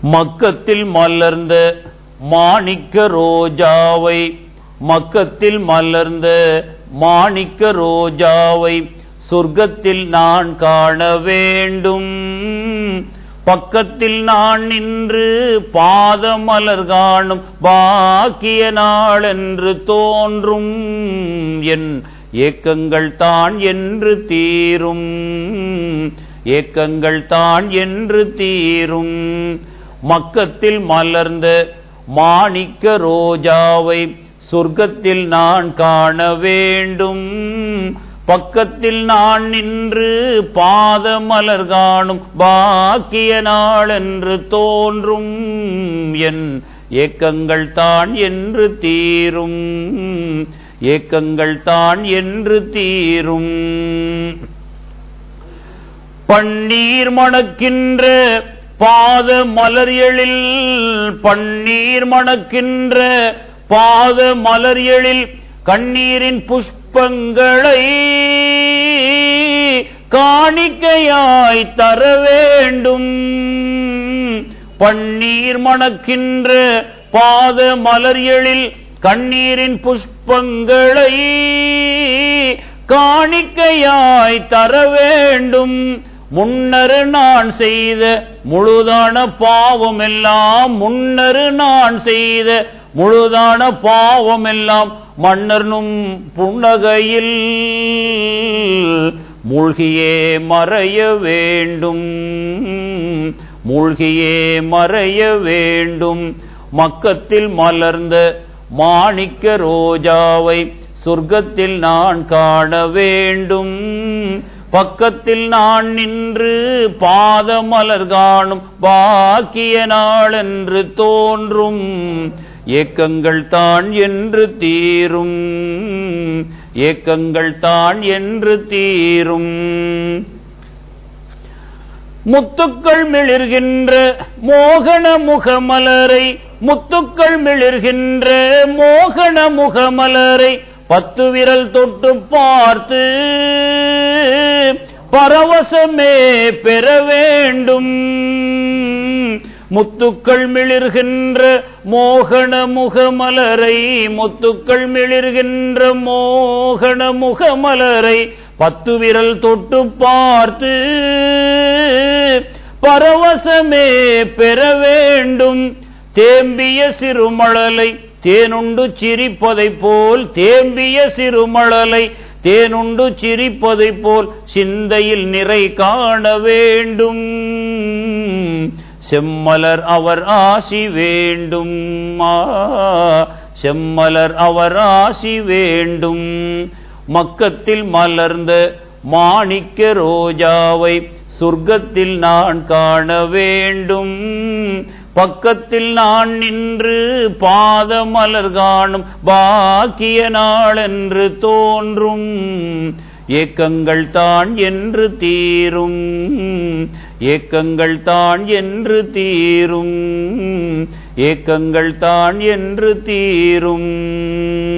மக்கத்தில் மலர்ந்த மாணிக்க ரோஜாவை மக்கத்தில் மலர்ந்த மாணிக்க ரோஜாவை சொர்க்கத்தில் நான் காண வேண்டும் பக்கத்தில் நான் நின்று பாதமலர் காணும் பாக்கிய நாளென்று தோன்றும் என் ஏக்கங்கள் தான் என்று தீரும் ஏக்கங்கள் தான் என்று தீரும் மக்கத்தில் மலர்ந்த மாணிக்க ரோஜாவை சொர்க்கத்தில் நான் காண வேண்டும் பக்கத்தில் நான் நின்று பாதமலர் காணும் பாக்கிய நாளென்று தோன்றும் என் ஏக்கங்கள் தான் என்று தீரும் ஏக்கங்கள் தான் என்று தீரும் பன்னீர் மணக்கின்ற பாத மலர் எழில் பன்னீர் மணக்கின்ற பாத மலர் எழில் கண்ணீரின் புஷ்பங்களை காணிக்கையாய் தர வேண்டும் பன்னீர் மணக்கின்ற பாத மலர் எழில் கண்ணீரின் புஷ்பங்களை காணிக்கையாய் தர வேண்டும் முன்னரு நான் செய்த முழுதான பாவம் எல்லாம் முன்னரு நான் செய்த முழுதான பாவம் எல்லாம் மன்னர்னும் புன்னகையில் மூழ்கியே மறைய வேண்டும் மூழ்கியே மறைய வேண்டும் மக்கத்தில் மலர்ந்த மாணிக்க ரோஜாவை சொர்க்கத்தில் நான் காண வேண்டும் பக்கத்தில் நான் நின்று பாதமலர் காணும் பாக்கிய நாளென்று தோன்றும் ஏக்கங்கள் தான் என்று தீரும் ஏக்கங்கள் தான் என்று தீரும் முத்துக்கள் மிளிர்கின்ற மோகன முகமலரை முத்துக்கள் மிளிர்கின்ற மோகன முகமலரை பத்து விரல் தொட்டு பார்த்து பரவசமே பெற வேண்டும் முத்துக்கள் மிளிர்கின்ற மோகன முகமலரை முத்துக்கள் மிளிர்கின்ற மோகன முகமலரை பத்து விரல் தொட்டு பார்த்து பரவசமே பெற வேண்டும் தேம்பிய சிறுமழலை தேனுண்டு சிரிப்பதை போல் தேம்பிய சிறுமழலை தேனுண்டு சிரிப்பதை போல் சிந்தையில் நிறை காண வேண்டும் செம்மலர் அவர் ஆசி வேண்டும் ஆ, செம்மலர் அவர் ஆசி வேண்டும் மக்கத்தில் மலர்ந்த மாணிக்க ரோஜாவை சொர்க்கத்தில் நான் காண வேண்டும் பக்கத்தில் நான் நின்று பாதமலர் காணும் பாக்கிய நாளென்று தோன்றும் ஏக்கங்கள் தான் என்று தீரும் ஏக்கங்கள் தான் என்று தீரும் ஏக்கங்கள் தான் என்று தீரும்